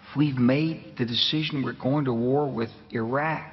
we've made the decision we're going to war with Iraq.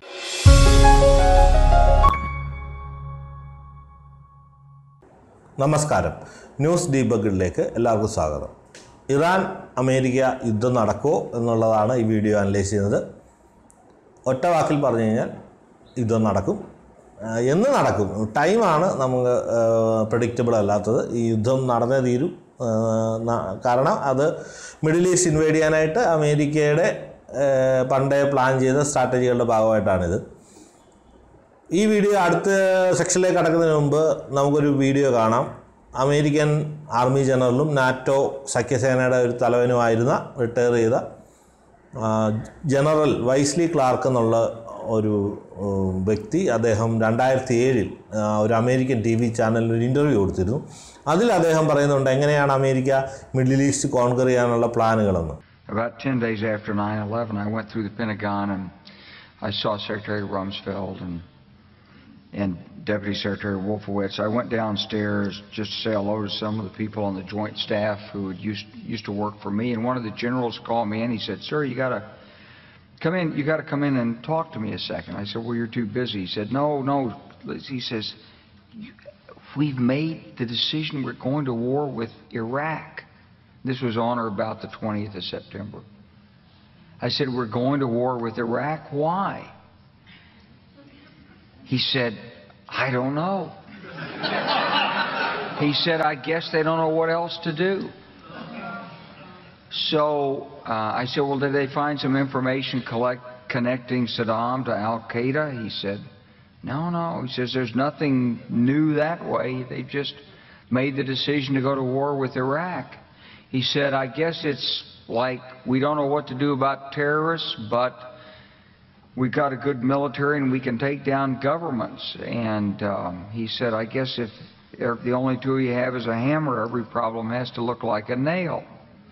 നമസ്കാരം news ഡീബഗിലേക്ക് എല്ലാവർക്കും സ്വാഗതം ഇറാൻ അമേരിക്ക യുദ്ധം നടക്കുമോ എന്നുള്ളതാണ് ഈ വീഡിയോ അനലൈസ് ചെയ്യുന്നത് ഒറ്റ വാക്കിൽ പറഞ്ഞു കഴിഞ്ഞാൽ യുദ്ധം നടക്കും ആ, എന്ന് നടക്കും ടൈമാണ് നമുക്ക് പ്രഡിക്റ്റബിൾ അല്ലാത്തത് ഈ യുദ്ധം നടന്നേ തീരും ആ, ന- കാരണം അത് മിഡിൽ ഈസ്റ്റ് ഇൻവൈഡ് ചെയ്യാനായിട്ട് അമേരിക്കയുടെ ആ, പണ്ടേ പ്ലാൻ ചെയ്ത സ്ട്രാറ്റജികളുടെ ഭാഗമായിട്ടാണിത് ഈ വീഡിയോ അടുത്ത സെക്ഷനിലേക്ക് കടക്കുന്നതിന് മുമ്പ് നമുക്കൊരു വീഡിയോ കാണാം അമേരിക്കൻ ആർമി ജനറലും നാറ്റോ സഖ്യസേനയുടെ ഒരു തലവനുമായിരുന്ന റിട്ടയർ ചെയ്ത ആ, ജനറൽ വൈസ്ലി ക്ലാർക്ക് എന്നുള്ള ഒരു ഉം, വ്യക്തി അദ്ദേഹം രണ്ടായിരത്തി ഏഴിൽ ഒരു അമേരിക്കൻ ടി വി ചാനലിൽ ഒരു ഇൻ്റർവ്യൂ കൊടുത്തിരുന്നു അതിൽ അദ്ദേഹം പറയുന്നുണ്ട് എങ്ങനെയാണ് അമേരിക്ക മിഡിൽ ഈസ്റ്റ് കോൺകർ ചെയ്യാനുള്ള പ്ലാനുകളെന്ന് About 10 days after 9 11, I went through the Pentagon and I saw Secretary Rumsfeld and, and Deputy Secretary Wolfowitz. I went downstairs just to say hello to some of the people on the joint staff who had used, used to work for me. And one of the generals called me in. He said, Sir, you got to come in. You got to come in and talk to me a second. I said, Well, you're too busy. He said, No, no. He says, "You- We've made the decision we're going to war with Iraq. This was on or about the 20th of September. I said, We're going to war with Iraq. Why? He said, I don't know. he said, I guess they don't know what else to do. So uh, I said, Well, did they find some information collect, connecting Saddam to Al Qaeda? He said, No, no. He says, There's nothing new that way. They've just made the decision to go to war with Iraq. He said, I guess it's like we don't know what to do about terrorists, but we've got a good military and we can take down governments. And um, he said, I guess if, if the only tool you have is a hammer, every problem has to look like a nail.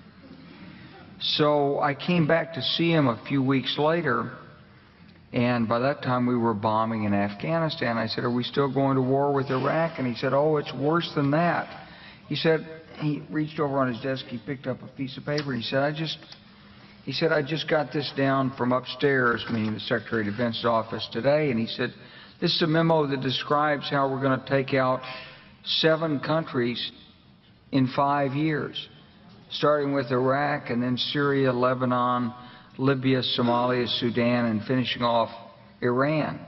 So I came back to see him a few weeks later, and by that time we were bombing in Afghanistan. I said, Are we still going to war with Iraq? And he said, Oh, it's worse than that. He said, He reached over on his desk, he picked up a piece of paper, and he said, I just he said, I just got this down from upstairs, meaning the Secretary of Defense's office today, and he said, This is a memo that describes how we're going to take out seven countries in five years, starting with Iraq and then Syria, Lebanon, Libya, Somalia, Sudan, and finishing off Iran.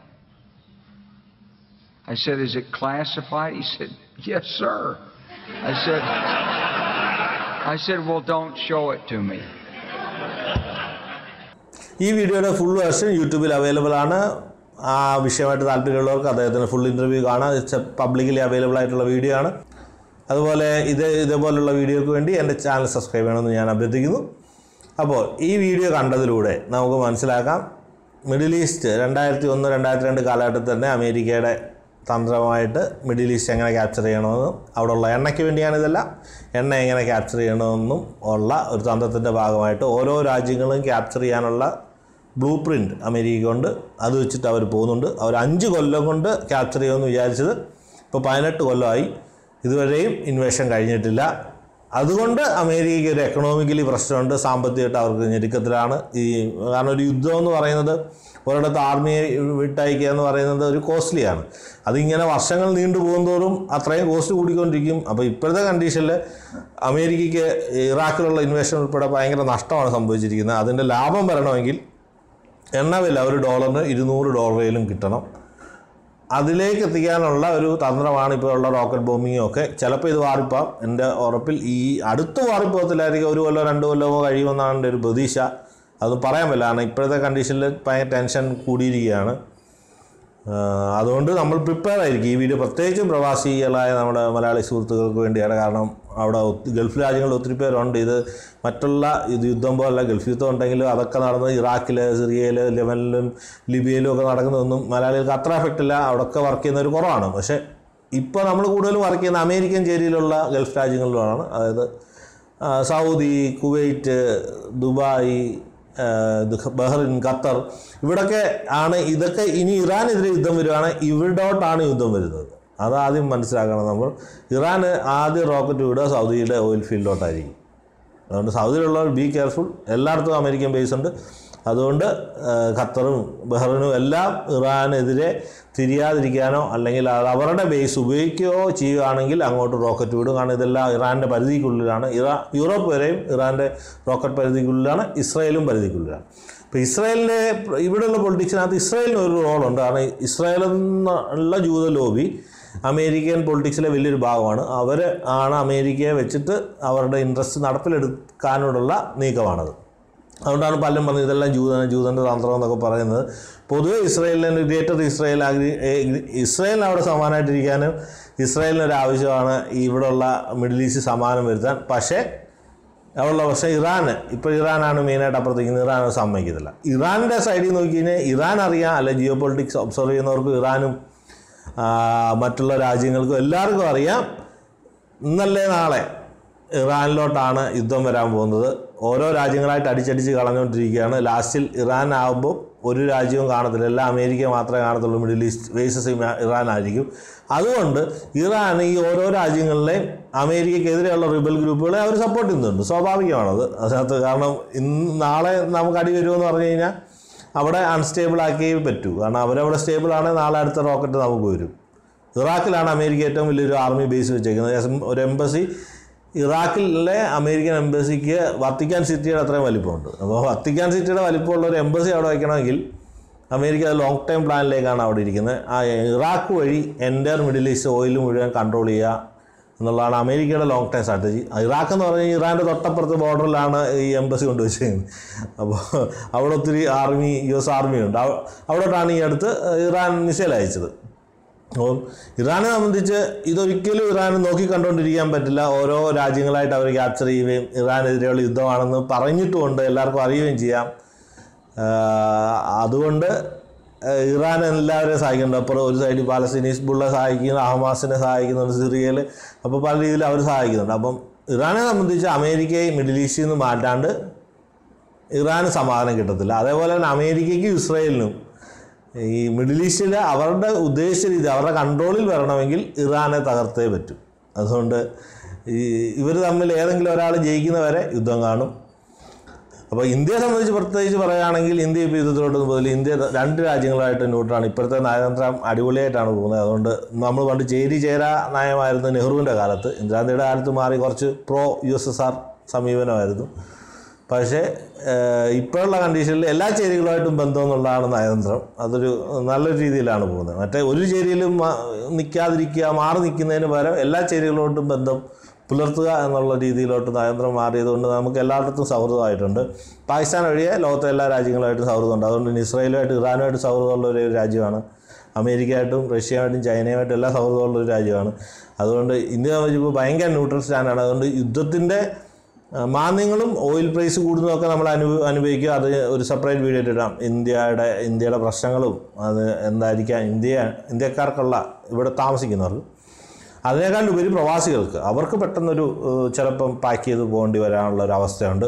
I said, Is it classified? He said, Yes, sir. I said, I said, Well, don't show it to me. ഈ വീഡിയോയുടെ full version യൂട്യൂബിൽ available ആണ് ആ വിഷയമായിട്ട് താല്പര്യമുള്ളവർക്ക് അദ്ദേഹത്തിന് full interview കാണാം it's publicly available ആയിട്ടുള്ള വീഡിയോ ആണ് അതുപോലെ ഇത് ഇതേപോലുള്ള വീഡിയോക്ക് വേണ്ടി എൻ്റെ ചാനൽ സബ്സ്ക്രൈബ് ചെയ്യണമെന്ന് ഞാൻ അഭ്യർത്ഥിക്കുന്നു അപ്പോൾ ഈ വീഡിയോ കണ്ടതിലൂടെ നമുക്ക് മനസ്സിലാക്കാം മിഡിൽ ഈസ്റ്റ് രണ്ടായിരത്തി ഒന്ന് രണ്ടായിരത്തി രണ്ട് കാലഘട്ടത്തിൽ തന്നെ അമേരിക്കയുടെ തന്ത്രമായിട്ട് മിഡിൽ ഈസ്റ്റ് എങ്ങനെ ക്യാപ്ചർ ചെയ്യണമെന്നും അവിടെയുള്ള എണ്ണയ്ക്ക് വേണ്ടിയാണിതെല്ലാം എണ്ണ എങ്ങനെ ക്യാപ്ചർ ചെയ്യണമെന്നും ഉള്ള ഒരു തന്ത്രത്തിൻ്റെ ഭാഗമായിട്ട് ഓരോ രാജ്യങ്ങളും ക്യാപ്ചർ ചെയ്യാനുള്ള ബ്ലൂ പ്രിൻ്റ് അമേരിക്കയുണ്ട് അത് വെച്ചിട്ട് അവർ പോകുന്നുണ്ട് അവർ അഞ്ച് കൊല്ലം കൊണ്ട് ക്യാപ്ചർ ചെയ്യുമെന്ന് വിചാരിച്ചത് ഇപ്പോൾ പതിനെട്ട് കൊല്ലമായി ഇതുവരെയും ഇൻവേഷൻ കഴിഞ്ഞിട്ടില്ല അതുകൊണ്ട് അമേരിക്കയ്ക്ക് ഒരു എക്കണോമിക്കലി പ്രശ്നമുണ്ട് സാമ്പത്തികമായിട്ട് അവർക്ക് ഞെരുക്കത്തിലാണ് ഈ കാരണം ഒരു യുദ്ധം എന്ന് പറയുന്നത് ഒരിടത്ത് ആർമിയെ വിട്ടയക്കുക എന്ന് പറയുന്നത് ഒരു കോസ്റ്റ്ലിയാണ് അതിങ്ങനെ വർഷങ്ങൾ നീണ്ടു പോകുന്തോറും അത്രയും കോസ്റ്റ് കൂടിക്കൊണ്ടിരിക്കും അപ്പോൾ ഇപ്പോഴത്തെ കണ്ടീഷനിൽ അമേരിക്കയ്ക്ക് ഇറാഖിലുള്ള ഇൻവേഷൻ ഉൾപ്പെടെ ഭയങ്കര നഷ്ടമാണ് സംഭവിച്ചിരിക്കുന്നത് അതിൻ്റെ ലാഭം വരണമെങ്കിൽ എണ്ണ വില ഒരു ഡോളറിന് ഇരുന്നൂറ് ഡോളറിലും കിട്ടണം അതിലേക്ക് എത്തിക്കാനുള്ള ഒരു തന്ത്രമാണ് ഇപ്പോൾ ഉള്ള റോക്കറ്റ് ബോംബിങ്ങും ഒക്കെ ചിലപ്പോൾ ഇത് മാറിപ്പോം എൻ്റെ ഉറപ്പിൽ ഈ അടുത്ത് മാറിപ്പോകത്തില്ലായിരിക്കും ഒരു കൊല്ലമോ രണ്ട് കൊല്ലമോ കഴിയുമെന്നാണ് എൻ്റെ ഒരു പ്രതീക്ഷ അത് പറയാൻ പറ്റില്ല കാരണം ഇപ്പോഴത്തെ കണ്ടീഷനിൽ ഭയങ്കര ടെൻഷൻ കൂടിയിരിക്കുകയാണ് ആ, അതുകൊണ്ട് നമ്മൾ പ്രിപ്പയർ ആയിരിക്കും ഈ വീഡിയോ പ്രത്യേകിച്ചും പ്രവാസികളായ നമ്മുടെ മലയാളി സുഹൃത്തുക്കൾക്ക് വേണ്ടിയാണ് കാരണം അവിടെ ഒത്തി- ഗൾഫ് രാജ്യങ്ങളിൽ ഒത്തിരി പേരുണ്ട് ഇത് മറ്റുള്ള ഇത് യുദ്ധം പോലുള്ള ഗൾഫ് യുദ്ധം ഉണ്ടെങ്കിലും അതൊക്കെ നടന്ന് ഇറാഖിൽ സിറിയയിൽ ലെബനിലും ലിബിയയിലും ഒക്കെ നടക്കുന്നതൊന്നും മലയാളികൾക്ക് അത്ര എഫക്റ്റ് ഇല്ല അവിടെയൊക്കെ വർക്ക് ചെയ്യുന്നവർ കുറവാണ് പക്ഷേ ഇപ്പോൾ നമ്മൾ കൂടുതലും വർക്ക് ചെയ്യുന്ന അമേരിക്കൻ ചേരിയിലുള്ള ഗൾഫ് രാജ്യങ്ങളിലാണ് അതായത് ആ, സൗദി കുവൈറ്റ് ദുബായ് ആ, ഇത് ബഹ്റിൻ ഖത്തർ ഇവിടൊക്കെ ആണ് ഇതൊക്കെ ഇനി ഇറാനെതിരെ യുദ്ധം വരുവാണ് ഇവിടോട്ടാണ് യുദ്ധം വരുന്നത് അതാദ്യം മനസ്സിലാക്കണം നമ്മൾ ഇറാൻ ആദ്യം റോക്കറ്റ് വിടുക സൗദിയുടെ ഓയിൽ ഫീൽഡിലോട്ടായിരിക്കും അതുകൊണ്ട് സൗദിയിലുള്ളവർ ബി കെയർഫുൾ എല്ലായിടത്തും അമേരിക്കൻ ബേസ് ഉണ്ട് അതുകൊണ്ട് ആ, ഖത്തറും ബഹ്റിനും എല്ലാം ഇറാനെതിരെ തിരിയാതിരിക്കാനോ അല്ലെങ്കിൽ അത് അവരുടെ ബേസ് ഉപയോഗിക്കുകയോ ചെയ്യുകയാണെങ്കിൽ അങ്ങോട്ട് റോക്കറ്റ് വിടും കാരണം ഇതെല്ലാം ഇറാൻ്റെ പരിധിക്കുള്ളിലാണ് ഇറാ യൂറോപ്പ് വരെയും ഇറാൻ്റെ റോക്കറ്റ് പരിധിക്കുള്ളിലാണ് ഇസ്രായേലും പരിധിക്കുള്ളിലാണ് ഇപ്പോൾ ഇസ്രായേലിൻ്റെ ഇവിടെയുള്ള പൊളിറ്റിക്സിനകത്ത് ഇസ്രായേലിന് ഒരു റോളുണ്ട് കാരണം ഇസ്രായേൽ എന്നുള്ള ജൂത ലോബി അമേരിക്കൻ പൊളിറ്റിക്സിലെ വലിയൊരു ഭാഗമാണ് അവർ ആണ് അമേരിക്കയെ വെച്ചിട്ട് അവരുടെ ഇൻട്രസ്റ്റ് നടപ്പിലെടുക്കാനോടുള്ള നീക്കമാണത് അതുകൊണ്ടാണ് പലരും പറഞ്ഞത് ഇതെല്ലാം ജൂതന ജൂതൻ്റെ തന്ത്രം എന്നൊക്കെ പറയുന്നത് പൊതുവെ ഇസ്രായേലിന് ഗ്രേറ്റർ ഇസ്രായേൽ ആഗ്രി ഏ- ഇസ്രായേലിന് അവിടെ സമാനമായിട്ടിരിക്കാനും ഇസ്രായേലിന് ഒരു ആവശ്യമാണ് ഇവിടെയുള്ള മിഡിൽ ഈസ്റ്റ് സമാനം വരുത്താൻ പക്ഷേ അവിടെയുള്ള പക്ഷേ ഇറാന് ഇപ്പോൾ ഇറാനാണ് മെയിനായിട്ട് അപ്പുറത്തേക്കുന്നത് ഇറാൻ അത് സമ്മതിക്കത്തില്ല ഇറാൻ്റെ സൈഡിൽ നോക്കി കഴിഞ്ഞാൽ ഇറാൻ അറിയാം അല്ലെ ജിയോ പൊളിറ്റിക്സ് ഒബ്സർവ് ചെയ്യുന്നവർക്ക് ഇറാനും ആ, മറ്റുള്ള രാജ്യങ്ങൾക്കും എല്ലാവർക്കും അറിയാം ഇന്നല്ലേ നാളെ ഇറാനിലോട്ടാണ് യുദ്ധം വരാൻ പോകുന്നത് ഓരോ രാജ്യങ്ങളായിട്ട് അടിച്ചടിച്ച് കളഞ്ഞുകൊണ്ടിരിക്കുകയാണ് ലാസ്റ്റിൽ ഇറാൻ ആകുമ്പോൾ ഒരു രാജ്യവും കാണത്തില്ല എല്ലാം അമേരിക്ക മാത്രമേ കാണത്തുള്ളൂ മിഡിൽ ഈസ്റ്റ് വേസസ് ഇറാൻ ആയിരിക്കും അതുകൊണ്ട് ഇറാൻ ഈ ഓരോ രാജ്യങ്ങളിലെയും അമേരിക്കക്കെതിരെയുള്ള റിബൽ ഗ്രൂപ്പുകളെ അവർ സപ്പോർട്ട് ചെയ്യുന്നുണ്ട് സ്വാഭാവികമാണത് അതിനകത്ത് കാരണം ഇന്ന് നാളെ നമുക്ക് അടി വരുമെന്ന് പറഞ്ഞു കഴിഞ്ഞാൽ അവിടെ അൺസ്റ്റേബിൾ ആക്കിയേ പറ്റൂ കാരണം അവരവിടെ സ്റ്റേബിൾ ആണെങ്കിൽ നാളെ അടുത്ത റോക്കറ്റ് നമുക്ക് വരും ഇറാഖിലാണ് അമേരിക്ക ഏറ്റവും വലിയൊരു ആർമി ബേസ് വെച്ചേക്കുന്നത് എസ്- ഒരു എംബസി ഇറാഖിലെ അമേരിക്കൻ എംബസിക്ക് വത്തിക്കാൻ സിറ്റിയുടെ അത്രയും വലിപ്പമുണ്ട് അപ്പോൾ വത്തിക്കാൻ സിറ്റിയുടെ വലിപ്പമുള്ള ഒരു എംബസി അവിടെ വയ്ക്കണമെങ്കിൽ അമേരിക്ക ലോങ് ടൈം പ്ലാനിലേക്കാണ് അവിടെ ഇരിക്കുന്നത് ആ ഇറാഖ് വഴി എൻ്റെ മിഡിൽ ഈസ്റ്റ് ഓയിൽ മുഴുവൻ കൺട്രോൾ ചെയ്യുക എന്നുള്ളതാണ് അമേരിക്കയുടെ ലോങ് ടൈം സ്ട്രാറ്റജി ഇറാഖ് എന്ന് പറഞ്ഞാൽ ഇറാൻ്റെ തൊട്ടപ്പുറത്ത് ബോർഡറിലാണ് ഈ എംബസി കൊണ്ടുവച്ചേക്കുന്നത് അപ്പോൾ അവിടെ ഒത്തിരി ആർമി യു എസ് ആർമിയുണ്ട് അവ- അവിടോട്ടാണ് ഈ അടുത്ത് ഇറാൻ മിസൈൽ അയച്ചത് അപ്പം ഇറാനെ സംബന്ധിച്ച് ഇതൊരിക്കലും ഇറാൻ നോക്കി കണ്ടുകൊണ്ടിരിക്കാൻ പറ്റില്ല ഓരോ രാജ്യങ്ങളായിട്ട് അവർ ക്യാപ്ചർ ചെയ്യുകയും ഇറാനെതിരെയുള്ള യുദ്ധമാണെന്ന് പറഞ്ഞിട്ടുമുണ്ട് എല്ലാവർക്കും അറിയുകയും ചെയ്യാം ആഹ് അതുകൊണ്ട് ആഹ് ഇറാൻ എല്ലാവരെയും സഹായിക്കുന്നുണ്ട് അപ്പുറം ഒരു സൈഡിൽ പാലസ്തീനീസ് ബുള്ള സഹായിക്കുന്നു ഹമാസിനെ സഹായിക്കുന്നുണ്ട് സിറിയയിൽ അപ്പോൾ പല രീതിയിൽ അവർ സഹായിക്കുന്നുണ്ട് അപ്പം ഇറാനെ സംബന്ധിച്ച് അമേരിക്കയെ മിഡിൽ ഈസ്റ്റിൽ നിന്ന് മാറ്റാണ്ട് ഇറാന് സമാധാനം കിട്ടത്തില്ല അതേപോലെ തന്നെ അമേരിക്കയ്ക്കും ഇസ്രയേലിനും ഈ മിഡിൽ ഈസ്റ്റിൽ അവരുടെ ഉദ്ദേശിച്ച രീതി അവരുടെ കൺട്രോളിൽ വരണമെങ്കിൽ ഇറാനെ തകർത്തേ പറ്റും അതുകൊണ്ട് ഈ ഇവർ തമ്മിൽ ഏതെങ്കിലും ഒരാൾ ജയിക്കുന്നവരെ യുദ്ധം കാണും അപ്പോൾ ഇന്ത്യയെ സംബന്ധിച്ച് പ്രത്യേകിച്ച് പറയുകയാണെങ്കിൽ ഇന്ത്യ ഇപ്പോൾ യുദ്ധത്തിലോട്ട് മുതൽ ഇന്ത്യ രണ്ട് രാജ്യങ്ങളായിട്ട് ന്യൂട്രാണ് ഇപ്പോഴത്തെ നയതന്ത്രം അടിപൊളിയായിട്ടാണ് പോകുന്നത് അതുകൊണ്ട് നമ്മൾ പണ്ട് ചേരി ചേര നയമായിരുന്നു നെഹ്റുവിൻ്റെ കാലത്ത് ഇന്ദിരാഗാന്ധിയുടെ കാലത്ത് മാറി കുറച്ച് pro U S S R സമീപനമായിരുന്നു പക്ഷേ ഏഹ്, ഇപ്പോഴുള്ള കണ്ടീഷനിൽ എല്ലാ ചേരികളുമായിട്ടും ബന്ധം എന്നുള്ളതാണ് നയതന്ത്രം അതൊരു നല്ലൊരു രീതിയിലാണ് പോകുന്നത് മറ്റേ ഒരു ചേരിയിലും മാ- നിൽക്കാതിരിക്കുക മാറി നിൽക്കുന്നതിന് പകരം എല്ലാ ചേരികളോട്ടും ബന്ധം പുലർത്തുക എന്നുള്ള രീതിയിലോട്ട് നയതന്ത്രം മാറിയതുകൊണ്ട് നമുക്ക് എല്ലായിടത്തും സൗഹൃദമായിട്ടുണ്ട് പാകിസ്ഥാൻ ഒഴികെ ലോകത്തെ എല്ലാ രാജ്യങ്ങളുമായിട്ടും സൗഹൃദമുണ്ട് അതുകൊണ്ട് തന്നെ ഇസ്രായേലുമായിട്ട് ഇറാനുമായിട്ട് സൗഹൃദമുള്ള ഒരു രാജ്യമാണ് അമേരിക്കയായിട്ടും റഷ്യയുമായിട്ടും ചൈനയുമായിട്ടും എല്ലാ സൗഹൃദമുള്ള ഒരു രാജ്യമാണ് അതുകൊണ്ട് ഇന്ത്യ സംബന്ധിച്ച് ഭയങ്കര ന്യൂട്രൽ സ്റ്റാൻഡാണ് അതുകൊണ്ട് യുദ്ധത്തിൻ്റെ ആ, മാന്ദ്യങ്ങളും ഓയിൽ പ്രൈസ് കൂടുന്നതൊക്കെ നമ്മൾ അനുഭവ അനുഭവിക്കുക അത് ഒരു സെപ്പറേറ്റ് വീഡിയോ ഇടാം ഇന്ത്യയുടെ ഇന്ത്യയുടെ പ്രശ്നങ്ങളും അത് എന്തായിരിക്കാം ഇന്ത്യ ഇന്ത്യക്കാർക്കുള്ള ഇവിടെ താമസിക്കുന്നവർക്ക് അതിനേക്കാൾ ഉപരി പ്രവാസികൾക്ക് അവർക്ക് പെട്ടെന്നൊരു ഏഹ്, ചിലപ്പം പാക്ക് ചെയ്ത് പോകേണ്ടി വരാനുള്ള ഒരു അവസ്ഥയുണ്ട്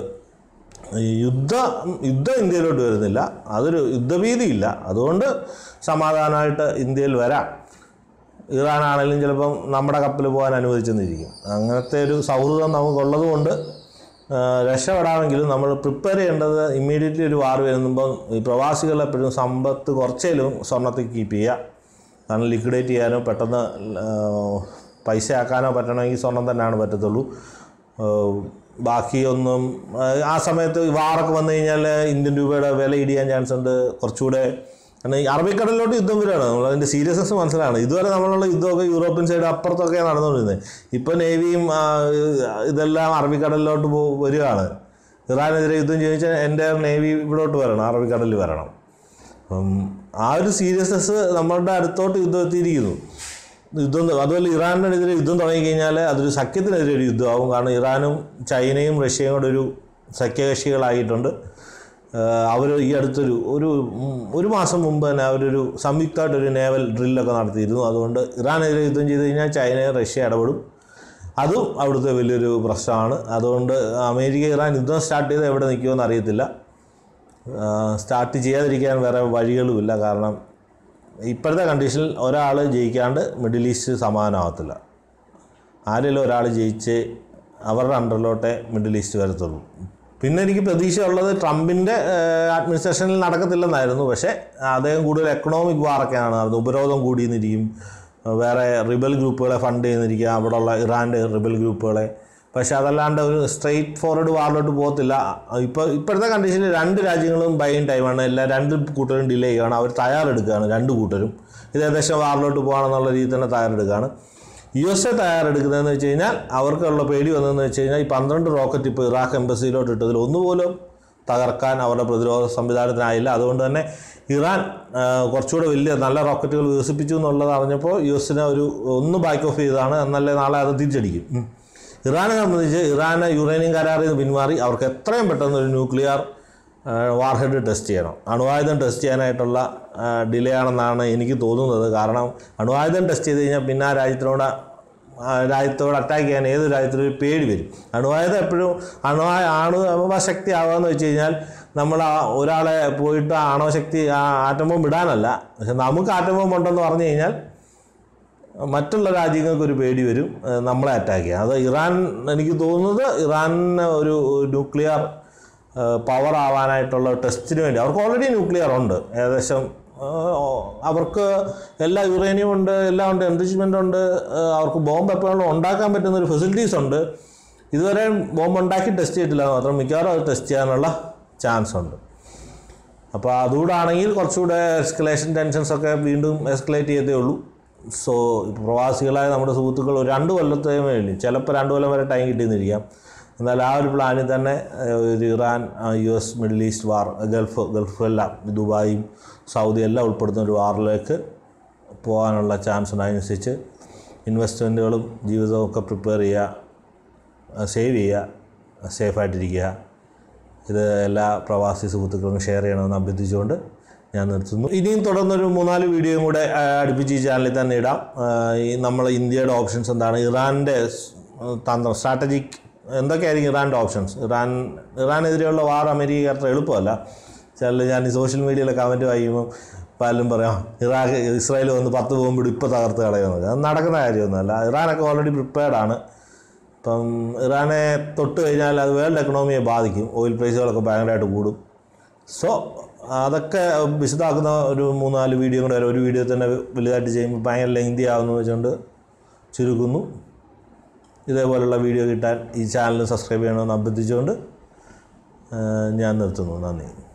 ഈ യുദ്ധ യുദ്ധം ഇന്ത്യയിലോട്ട് വരുന്നില്ല അതൊരു യുദ്ധഭീതിയില്ല അതുകൊണ്ട് സമാധാനമായിട്ട് ഇന്ത്യയിൽ വരാം ഇറാനാണെങ്കിലും ചിലപ്പം നമ്മുടെ കപ്പൽ പോകാൻ അനുവദിച്ചെന്നിരിക്കും അങ്ങനത്തെ ഒരു സൗഹൃദം നമുക്കുള്ളത് കൊണ്ട് ആ, രക്ഷപ്പെടാമെങ്കിലും നമ്മൾ പ്രിപ്പയർ ചെയ്യേണ്ടത് ഇമ്മീഡിയറ്റ്ലി ഒരു വാർ വരുമ്പം ഈ പ്രവാസികൾ എപ്പോഴും സമ്പത്ത് കുറച്ചേലും സ്വർണ്ണത്തിൽ കീപ്പ് ചെയ്യുക കാരണം ലിക്വിഡേറ്റ് ചെയ്യാനോ പെട്ടെന്ന് ആ, പൈസ ആക്കാനോ പറ്റണമെങ്കിൽ സ്വർണം തന്നെയാണ് പറ്റത്തുള്ളൂ ആ, ബാക്കിയൊന്നും ആ, ആ സമയത്ത് വാറൊക്കെ വന്നു കഴിഞ്ഞാൽ ഇന്ത്യൻ രൂപയുടെ വില ഇടിയാൻ ചാൻസ് ഉണ്ട് കുറച്ചുകൂടെ കാരണം ഈ അറബിക്കടലിലോട്ട് യുദ്ധം വരികയാണ് നമ്മൾ അതിൻ്റെ സീരിയസ്നെസ് മനസ്സിലാണ് ഇതുവരെ നമ്മളുള്ള യുദ്ധമൊക്കെ യൂറോപ്യൻ സൈഡ് അപ്പുറത്തൊക്കെ നടന്നുകൊണ്ടിരുന്നത് ഇപ്പോൾ നേവിയും ആ, ഇതെല്ലാം അറബിക്കടലിലോട്ട് പോ വരികയാണ് ഇറാനെതിരെ യുദ്ധം ചോദിച്ചാൽ എൻ്റെ നേവി ഇവിടോട്ട് വരണം അറബിക്കടലിൽ വരണം അപ്പം ആ ഒരു സീരിയസ്നെസ് നമ്മളുടെ അടുത്തോട്ട് യുദ്ധം എത്തിയിരിക്കുന്നു യുദ്ധം അതുപോലെ ഇറാനെതിരെ യുദ്ധം തുടങ്ങിക്കഴിഞ്ഞാൽ അതൊരു സഖ്യത്തിനെതിരെ ഒരു യുദ്ധമാവും കാരണം ഇറാനും ചൈനയും റഷ്യയും കൂടെ ഒരു സഖ്യകക്ഷികളായിട്ടുണ്ട് അവർ ഈ അടുത്തൊരു ഒരു ഉം, ഒരു മാസം മുമ്പ് തന്നെ അവരൊരു സംയുക്തമായിട്ടൊരു നേവൽ ഡ്രില്ലൊക്കെ നടത്തിയിരുന്നു അതുകൊണ്ട് ഇറാനെതിരെ യുദ്ധം ചെയ്ത് കഴിഞ്ഞാൽ ചൈനയും റഷ്യ ഇടപെടും അതും അവിടുത്തെ വലിയൊരു പ്രശ്നമാണ് അതുകൊണ്ട് അമേരിക്ക ഇറാൻ യുദ്ധം സ്റ്റാർട്ട് ചെയ്ത് എവിടെ നിൽക്കുമെന്ന് അറിയത്തില്ല സ്റ്റാർട്ട് ചെയ്യാതിരിക്കാൻ വേറെ വഴികളുമില്ല കാരണം ഇപ്പോഴത്തെ കണ്ടീഷനിൽ ഒരാൾ ജയിക്കാണ്ട് മിഡിൽ ഈസ്റ്റ് സമാധാനമാകത്തില്ല ആരെങ്കിലും ഒരാൾ ജയിച്ച് അവരുടെ അണ്ടറിലോട്ടേ മിഡിൽ ഈസ്റ്റ് വരത്തുള്ളൂ പിന്നെ എനിക്ക് പ്രതീക്ഷ ഉള്ളത് ട്രംപിൻ്റെ അഡ്മിനിസ്ട്രേഷനിൽ നടക്കത്തില്ലെന്നായിരുന്നു പക്ഷേ അദ്ദേഹം കൂടുതൽ എക്കണോമിക് വാറൊക്കെയാണ് നടന്നത് ഉപരോധം കൂടിയെന്നിരിക്കും വേറെ റിബൽ ഗ്രൂപ്പുകളെ ഫണ്ട് ചെയ്യുന്നിരിക്കുക അവിടെയുള്ള ഇറാൻ്റെ റിബൽ ഗ്രൂപ്പുകളെ പക്ഷേ അതല്ലാണ്ട് ഒരു സ്ട്രെയിറ്റ് ഫോർവേഡ് വാറിലോട്ട് പോകത്തില്ല ഇപ്പോൾ ഇപ്പോഴത്തെ കണ്ടീഷനിൽ രണ്ട് രാജ്യങ്ങളും ബൈൻ ടൈമാണ് എല്ലാ രണ്ട് കൂട്ടരും ഡിലേ ചെയ്യുകയാണ് അവർ തയ്യാറെടുക്കുകയാണ് രണ്ട് കൂട്ടരും ഇത് ഏകദേശം വാറിലോട്ട് പോകണമെന്നുള്ള രീതിയിൽ തന്നെ തയ്യാറെടുക്കുകയാണ് യു എസ് എ തയ്യാറെടുക്കുന്നതെന്ന് വെച്ച് കഴിഞ്ഞാൽ അവർക്കുള്ള പേടി വന്നതെന്ന് വെച്ച് കഴിഞ്ഞാൽ ഈ പന്ത്രണ്ട് റോക്കറ്റ് ഇപ്പോൾ ഇറാഖ് എംബസിയിലോട്ട് ഇട്ടതിൽ ഒന്നുപോലും തകർക്കാൻ അവരുടെ പ്രതിരോധ സംവിധാനത്തിനായില്ല അതുകൊണ്ട് തന്നെ ഇറാൻ ആ, കുറച്ചുകൂടെ വലിയ നല്ല റോക്കറ്റുകൾ വികസിപ്പിച്ചു എന്നുള്ളത് അറിഞ്ഞപ്പോൾ യു എസിനെ ഒരു ഒന്ന് ബാക്ക് ഓഫ് ചെയ്തതാണ് എന്നല്ലേ നാളെ അത് തിരിച്ചടിക്കും ഉം. ഇറാനെ സംബന്ധിച്ച് ഇറാന് യുറേനിയം കരാറിൽ നിന്ന് പിന്മാറി അവർക്ക് എത്രയും പെട്ടെന്ന് ഒരു ന്യൂക്ലിയർ വാർഹെഡ് ടെസ്റ്റ് ചെയ്യണം അണുവായുധം ടെസ്റ്റ് ചെയ്യാനായിട്ടുള്ള ഡിലേ ആണെന്നാണ് എനിക്ക് തോന്നുന്നത് കാരണം അണുവായുധം ടെസ്റ്റ് ചെയ്ത് കഴിഞ്ഞാൽ പിന്നെ ആ രാജ്യത്തിനോട് ആ രാജ്യത്തോട് അറ്റാക്ക് ചെയ്യാൻ ഏത് രാജ്യത്തിനും ഒരു പേടി വരും അണുവായുധം എപ്പോഴും അണുവാ ആണവശക്തി ആവാന്ന് വെച്ച് കഴിഞ്ഞാൽ നമ്മൾ ആ ഒരാളെ പോയിട്ട് ആ ആണവശക്തി ആ ആറ്റം ബോംബ് ഇടാനല്ല പക്ഷെ നമുക്ക് ആറ്റം ബോംബ് ഉണ്ടെന്ന് പറഞ്ഞു കഴിഞ്ഞാൽ മറ്റുള്ള രാജ്യങ്ങൾക്ക് ഒരു പേടി വരും ഏഹ് നമ്മളെ അറ്റാക്ക് ചെയ്യാം അത് ഇറാൻ എനിക്ക് തോന്നുന്നത് ഇറാനിന് ഒരു ന്യൂക്ലിയർ പവർ ആവാനായിട്ടുള്ള ടെസ്റ്റിന് വേണ്ടി അവർക്ക് ഓൾറെഡി ന്യൂക്ലിയർ ഉണ്ട് ഏകദേശം ഏഹ്, അവർക്ക് എല്ലാ യുറേനിയം ഉണ്ട് എല്ലാം ഉണ്ട് എൻറിച്ച്മെൻ്റ് ഉണ്ട് ഏഹ്, അവർക്ക് ബോംബ് എപ്പോഴും ഉണ്ടാക്കാൻ പറ്റുന്ന ഒരു ഫെസിലിറ്റീസ് ഉണ്ട് ഇതുവരെ ബോംബ് ഉണ്ടാക്കി ടെസ്റ്റ് ചെയ്തിട്ടില്ല എന്ന് മാത്രം മിക്കവാറും അത് ടെസ്റ്റ് ചെയ്യാനുള്ള ചാൻസ് ഉണ്ട് അപ്പോൾ അതുകൂടെ ആണെങ്കിൽ കുറച്ചുകൂടെ എസ്കലേഷൻ ടെൻഷൻസ് ഒക്കെ വീണ്ടും എസ്കലേറ്റ് ചെയ്തേ ഉള്ളൂ സോ പ്രവാസികളായ നമ്മുടെ സുഹൃത്തുക്കൾ ഒരു രണ്ട് കൊല്ലത്തേ വേണ്ടി ചിലപ്പോൾ രണ്ട് കൊല്ലം വരെ ടൈം കിട്ടിയെന്നിരിക്കാം എന്നാൽ ആ ഒരു പ്ലാനിൽ തന്നെ ഏഹ്, ഒരു Iran U S middle east war gulf gulf എല്ലാം ദുബായും സൗദി എല്ലാം ഉൾപ്പെടുന്ന ഒരു വാറിലേക്ക് പോകാനുള്ള ചാൻസ് ഉണ്ട് അതിനനുസരിച്ച് ഇൻവെസ്റ്റ്മെൻറ്റുകളും ജീവിതവും ഒക്കെ പ്രിപ്പയർ ചെയ്യുക സേവ് ചെയ്യുക സേഫായിട്ടിരിക്കുക ഇത് എല്ലാ പ്രവാസി സുഹൃത്തുക്കളും ഷെയർ ചെയ്യണമെന്ന് അഭ്യർത്ഥിച്ചുകൊണ്ട് ഞാൻ നിർത്തുന്നു ഇനിയും തുടർന്നൊരു മൂന്നാല് വീഡിയോയും കൂടെ ആ, അടുപ്പിച്ച് ഈ ചാനലിൽ തന്നെ ഇടാം ആ, ഈ നമ്മൾ ഇന്ത്യയുടെ ഓപ്ഷൻസ് എന്താണ് ഇറാൻ്റെ സ്- തന്ത്രം സ്ട്രാറ്റജിക് എന്തൊക്കെയായിരിക്കും ഇറാൻ്റെ ഓപ്ഷൻസ് ഇറാൻ ഇറാനെതിരെയുള്ള വാർ അമേരിക്ക അത്ര എളുപ്പമല്ല ചില ഞാൻ ഈ സോഷ്യൽ മീഡിയയിലെ കമൻറ്റ് വായിക്കുമ്പോൾ പലരും പറയാം ഇറാഖ് ഇസ്രായേൽ വന്ന് പത്ത് പോകുമ്പോൾ ഇപ്പോൾ തകർത്ത് കളയുന്നത് അത് നടക്കുന്ന കാര്യമൊന്നുമല്ല ഇറാനൊക്കെ ഓൾറെഡി പ്രിപ്പയർഡ് ആണ് ഇപ്പം ഇറാനെ തൊട്ട് കഴിഞ്ഞാൽ അത് വേൾഡ് എക്കണോമിയെ ബാധിക്കും ഓയിൽ പ്രൈസുകളൊക്കെ ഭയങ്കരമായിട്ട് കൂടും സോ അതൊക്കെ വിശദമാക്കുന്ന ഒരു മൂന്നാല് വീഡിയോ കൂടെ വരെ ഒരു വീഡിയോ തന്നെ വലുതായിട്ട് ചെയ്യുമ്പോൾ ഭയങ്കര ലെങ്തി ആവുമെന്ന് വെച്ചുകൊണ്ട് ചുരുക്കുന്നു ഇതേപോലുള്ള വീഡിയോ കിട്ടാൻ ഈ ചാനൽ സബ്സ്ക്രൈബ് ചെയ്യണമെന്ന് അഭ്യർത്ഥിച്ചുകൊണ്ട് ആ, ഞാൻ നിർത്തുന്നു നന്ദി